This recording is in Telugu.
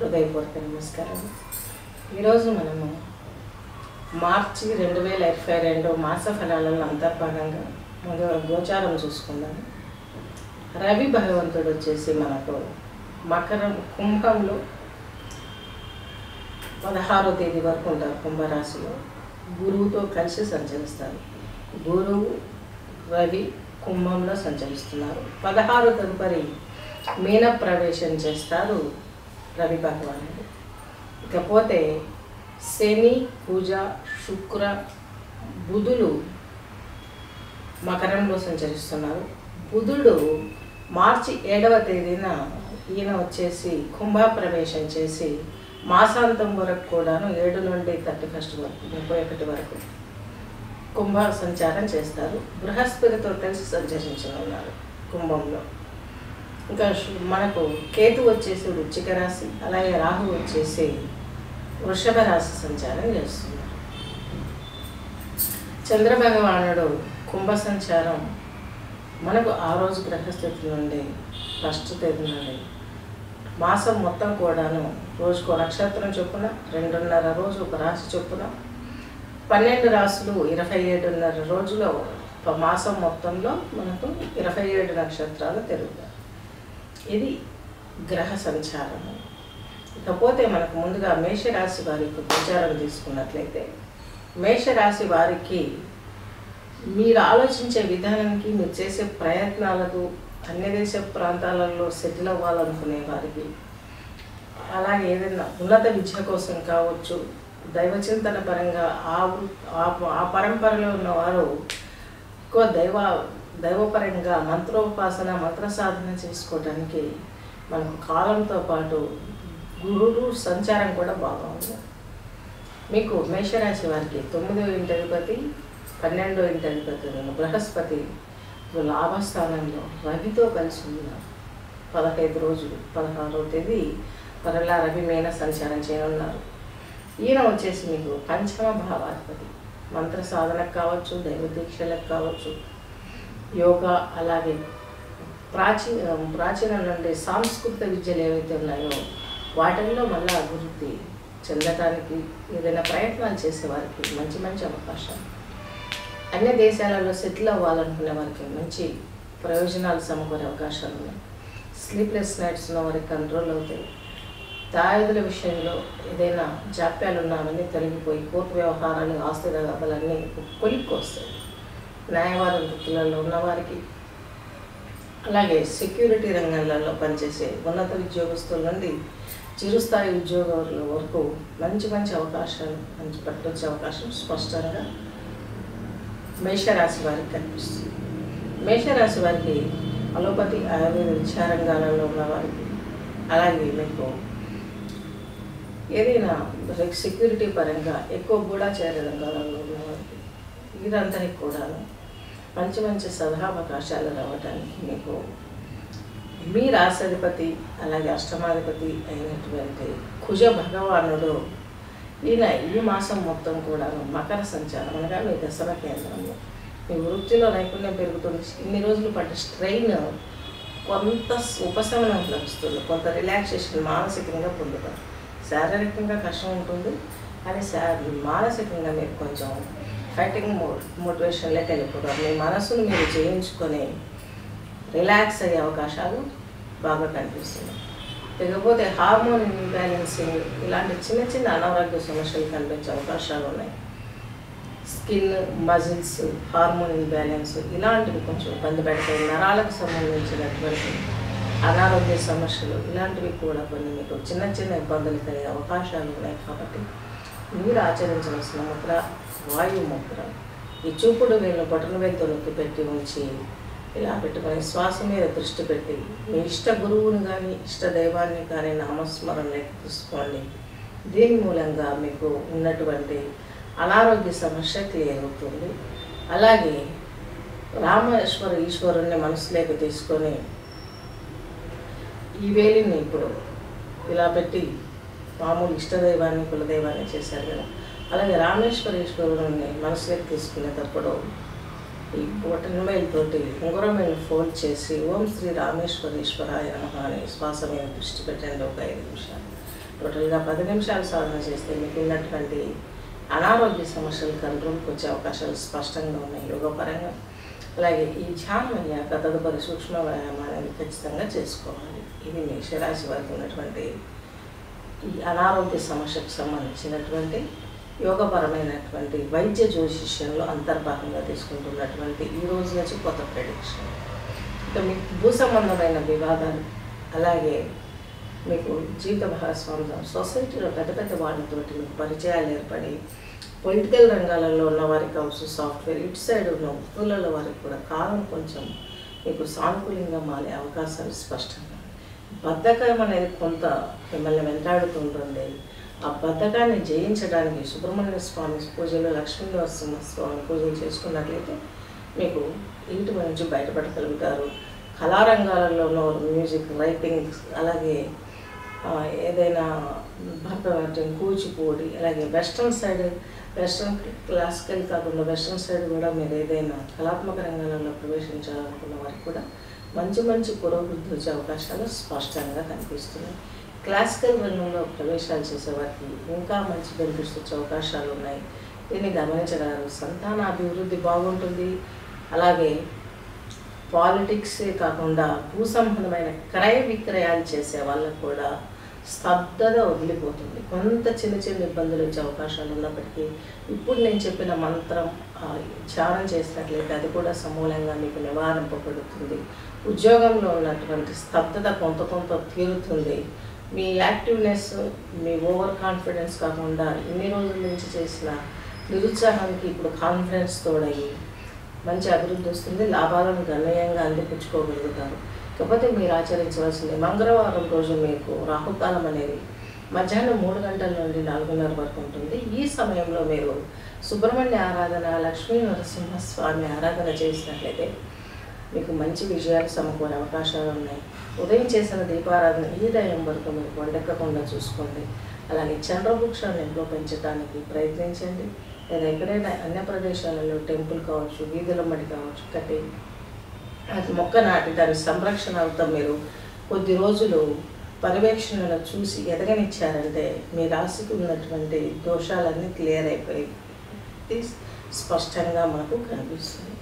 హృదయపూర్వక నమస్కారం ఈరోజు మనము మార్చి రెండు వేల ఇరవై రెండు మాస ఫలాలలో అంతర్భాగంగా ముందుగా గోచారం చూసుకుందాం రవి భగవంతుడు వచ్చేసి మనకు మకరం కుంభంలో పదహారో తేదీ వరకు ఉంటారు కుంభరాశిలో గురువుతో కలిసి సంచరిస్తారు గురువు రవి కుంభంలో సంచరిస్తున్నారు పదహారు తదుపరి మీన ప్రవేశం చేస్తారు రవి భగవానుడు ఇకపోతే శని పూజ శుక్ర బుధులు మకరంలో సంచరిస్తున్నారు బుధుడు మార్చి ఏడవ తేదీన ఈయన వచ్చేసి కుంభ ప్రవేశం చేసి మాసాంతం వరకు కూడాను ఏడు నుండి థర్టీ ఫస్ట్ వరకు ముప్పై ఒకటి వరకు కుంభ సంచారం చేస్తారు బృహస్పతితో కలిసి సంచరించనున్నారు కుంభంలో ఇంకా శు- మనకు కేతు వచ్చేసి వృచ్చిక రాశి అలాగే రాహు వచ్చేసి వృషభ రాశి సంచారం చేస్తున్నారు చంద్రభగవానుడు కుంభ సంచారం మనకు ఆ రోజు గ్రహస్థితి నుండి ఫస్ట్ తేదీ నుండి మాసం మొత్తం కూడాను రోజుకో నక్షత్రం చొప్పున రెండున్నర రోజు ఒక రాశి చొప్పున పన్నెండు రాసులు ఇరవై ఏడున్నర రోజులో ప- మాసం మొత్తంలో మనకు ఇరవై ఏడు నక్షత్రాలు తిరుగుతాయి ఇది గ్రహ సంచారము ఇకపోతే మనకు ముందుగా మేషరాశి వారి యొక్క గోచారం తీసుకున్నట్లయితే మేషరాశి వారికి మీరు ఆలోచించే విధానానికి మీరు చేసే ప్రయత్నాలకు అన్య దేశ ప్రాంతాలలో సెటిల్ అవ్వాలనుకునే వారికి అలాగే ఏదైనా ఉన్నత విద్య కోసం కావచ్చు దైవచింతన పరంగా ఆ వృ- ఆ- ఆ పరంపరలో ఉన్నవారు ఎక్కువ దైవ దైవపరంగా మంత్రోపాసన మంత్ర సాధన చేసుకోవడానికి మనకు కాలంతో పాటు గురుడు సంచారం కూడా బాగా ఉంది మీకు మేషరాశి వారికి తొమ్మిదో ఇంటి అధిపతి పన్నెండో ఇంటి అధిపతి ఉన్న బృహస్పతి లాభస్థానంలో రవితో కలిసి ఉన్నారు పదహైదు రోజులు పదహారో తేదీ మరలా రవి మేన సంచారం చేయనున్నారు ఈయన వచ్చేసి మీకు పంచమ భావాధిపతి మంత్ర సాధనకు కావచ్చు దైవ దీక్షలకు కావచ్చు యోగా అలాగే ప్రాచీన ప్రాచీనం నుండి సాంస్కృతిక విద్యలు ఏవైతే ఉన్నాయో వాటిల్లో మళ్ళీ అభివృద్ధి చెందటానికి ఏదైనా ప్రయత్నాలు చేసే వారికి మంచి మంచి అవకాశాలు అన్య దేశాలలో సెటిల్ అవ్వాలనుకునే వారికి మంచి ప్రయోజనాలు సమకూరే అవకాశాలు ఉన్నాయి స్లీప్లెస్ నైట్స్ ఉన్న వారికి కంట్రోల్ అవుతాయి దాయుదుల విషయంలో ఏదైనా జాప్యాలు ఉన్నామని తొలగిపోయి కోర్టు వ్యవహారాలు ఆస్తి తగాదాలన్నీ కొలిక్కి వస్తాయి న్యాయవాద వృత్తులలో ఉన్నవారికి అలాగే సెక్యూరిటీ రంగాలలో పనిచేసే ఉన్నత ఉద్యోగస్తుల నుండి చిరుస్థాయి ఉద్యోగుల వరకు మంచి మంచి అవకాశాలు మంచి పట్టొచ్చే అవకాశం స్పష్టంగా మేషరాశి వారికి కనిపిస్తుంది మేషరాశి వారికి అలోపతి ఆయుర్వేద విద్యారంగాలలో ఉన్న వారికి అలాగే మీకు ఏదైనా సెక్యూరిటీ పరంగా ఎక్కువ గూఢాచార రంగాలలో ఉన్న వారికి వీరందరికీ కూడా మంచి మంచి సలహావకాశాలు రావడానికి మీకు మీ రాశాధిపతి అలాగే అష్టమాధిపతి అయినటువంటి కుజ భగవానుడు ఈయన ఈ మాసం మొత్తం కూడా మకర సంచారం అనగా మీ దశమ కేంద్రంలో మీ వృత్తిలో నైపుణ్యం పెరుగుతుంది ఇన్ని రోజులు పడ్డ స్ట్రెయిన్ కొంత ఉపశమనం లభిస్తుంది కొంత రిలాక్సేషన్ మానసికంగా పొందుతారు శారీరకంగా కష్టం ఉంటుంది కానీ శా మానసికంగా మీరు కొంచెం ఫైటింగ్ మో మోటివేషన్లోకి వెళ్ళిపోతారు మీ మనసును మీరు జయించుకొని రిలాక్స్ అయ్యే అవకాశాలు బాగా కనిపిస్తున్నాయి లేకపోతే హార్మోన్ ఇన్బ్యాలెన్సింగ్ ఇలాంటి చిన్న చిన్న అనారోగ్య సమస్యలు కనిపించే అవకాశాలు ఉన్నాయి స్కిన్ మజిల్స్ హార్మోన్ ఇన్బ్యాలెన్స్ ఇలాంటివి కొంచెం ఇబ్బంది పెడతాయి నరాలకు సంబంధించినటువంటి అనారోగ్య సమస్యలు ఇలాంటివి కూడా కొన్ని మీకు చిన్న చిన్న ఇబ్బందులు కలిగే అవకాశాలు ఉన్నాయి కాబట్టి మీరు ఆచరించవలసిన ముద్ర వాయు ముద్ర ఈ చూపుడు వేలు బొటన వేలుతో నొక్కి పెట్టి ఉంచి ఇలా పెట్టుకొని శ్వాస మీద దృష్టి పెట్టి మీ ఇష్ట గురువుని కానీ ఇష్ట దైవాన్ని కానీ నామస్మరణలోకి తీసుకోండి దీని మూలంగా మీకు ఉన్నటువంటి అనారోగ్య సమస్య క్లియర్ అవుతుంది అలాగే రామేశ్వర ఈశ్వరుణ్ణి మనసులోకి తీసుకొని ఈ వేలిని ఇప్పుడు ఇలా పెట్టి మామూలు ఇష్టదైవాన్ని కులదైవాన్ని చేశారు కదా అలాగే రామేశ్వర ఈశ్వరుని మనసులోకి తీసుకునేటప్పుడు ఈ బొటనవేలుతోటి ఉంగరమేలు ఫోల్డ్ చేసి ఓం శ్రీ రామేశ్వరేశ్వరాయ నమః అని శ్వాస మీద దృష్టి పెట్టండి ఒక ఐదు నిమిషాలు టోటల్గా పది నిమిషాలు సాధన చేస్తే మీకు ఉన్నటువంటి అనారోగ్య సమస్యలు కంట్రోల్కి వచ్చే అవకాశాలు స్పష్టంగా ఉన్నాయి యోగపరంగా అలాగే ఈ ధ్యానం అయ్యాక తదుపరి సూక్ష్మ వ్యాయామాన్ని ఖచ్చితంగా చేసుకోవాలి ఇది మేషరాశి వారికి ఉన్నటువంటి ఈ అనారోగ్య సమస్యకు సంబంధించినటువంటి యోగపరమైనటువంటి వైద్య జ్యోతిష్యంలో అంతర్భాగంగా తీసుకుంటున్నటువంటి ఈ రోజు నుంచి కొత్త ప్రెడిక్షన్ ఇక మీకు భూ సంబంధమైన వివాదాలు అలాగే మీకు జీవిత భాగస్వామ్యం సొసైటీలో పెద్ద పెద్ద వాళ్ళతోటి మీకు పరిచయాలు ఏర్పడి పొలిటికల్ రంగాలలో ఉన్న వారికి కావచ్చు సాఫ్ట్వేర్ ఇటు సైడ్ ఉన్న వృత్తులలో వారికి కూడా కాలం కొంచెం మీకు సానుకూలంగా మారే అవకాశాలు స్పష్టంగా బద్ధకం అనేది కొంత మిమ్మల్ని వెంటాడుతుంటుంది ఆ బద్ధకాన్ని జయించడానికి సుబ్రహ్మణ్య స్వామి పూజలు లక్ష్మీ నరసింహ స్వామి పూజలు చేసుకున్నట్లయితే మీకు ఇంటి నుంచి బయటపడగలుగుతారు కళారంగాలలో మ్యూజిక్ రైటింగ్ అలాగే ఆ, ఏదైనా భరతనాట్యం కూచిపూడి అలాగే వెస్ట్రన్ సైడ్ వెస్ట్రన్ క్లాసికల్ కాకుండా వెస్ట్రన్ సైడ్ కూడా మీరు ఏదైనా కళాత్మక రంగాలలో ప్రవేశించాలనుకున్న వారికి కూడా మంచి మంచి పురోభివృద్ధి వచ్చే అవకాశాలు స్పష్టంగా కనిపిస్తున్నాయి క్లాసికల్ రంగంలో ప్రవేశాలు చేసేవారికి ఇంకా మంచి బెనిఫిట్స్ వచ్చే అవకాశాలు ఉన్నాయి దీన్ని గమనించగలరు సంతాన అభివృద్ధి బాగుంటుంది అలాగే పాలిటిక్సే కాకుండా భూ సంబంధమైన క్రయ విక్రయాలు చేసే వాళ్ళకు కూడా స్తబ్దత వదిలిపోతుంది కొంత చిన్న చిన్న ఇబ్బందులు వచ్చే అవకాశాలు ఉన్నప్పటికీ ఇప్పుడు నేను చెప్పిన మంత్రం ఆ, ధ్యానం చేసినట్లయితే అది కూడా సమూలంగా మీకు నివారింపబడుతుంది ఉద్యోగంలో ఉన్నటువంటి స్తబ్దత కొంత కొంత తీరుతుంది మీ యాక్టివ్నెస్ మీ ఓవర్ కాన్ఫిడెన్స్ కాకుండా ఇన్ని రోజుల నుంచి చేసిన నిరుత్సాహానికి ఇప్పుడు కాన్ఫిడెన్స్ తోడయ్యి మంచి అభివృద్ధి వస్తుంది లాభాలను గణనీయంగా అందిపుచ్చుకోగలుగుతారు కాకపోతే మీరు ఆచరించవలసింది మంగళవారం రోజు మీకు రాహుకాలం అనేది మధ్యాహ్నం మూడు గంటల నుండి నాలుగున్నర వరకు ఉంటుంది ఈ సమయంలో మీరు సుబ్రహ్మణ్య ఆరాధన లక్ష్మీ నరసింహ స్వామి ఆరాధన చేసినట్లయితే మీకు మంచి విజయాలు సమకూరే అవకాశాలు ఉన్నాయి ఉదయం చేసిన దీపారాధన ఈ దయం వరకు మీరు వండెక్కకుండా చూసుకోండి అలాగే చంద్రవృక్షాన్ని ఇంట్లో పెంచడానికి ప్రయత్నించండి లేదా ఎక్కడైనా అన్య ప్రదేశాలలో టెంపుల్ కావచ్చు వీధుల మడి కావచ్చు కట్టి అది మొక్క నాటి దాని సంరక్షణార్థం మీరు కొద్ది రోజులు పర్యవేక్షణను చూసి ఎదగనిచ్చారంటే మీ రాశికి ఉన్నటువంటి దోషాలన్నీ క్లియర్ అయిపోయి ఇది స్పష్టంగా మనకు కనిపిస్తుంది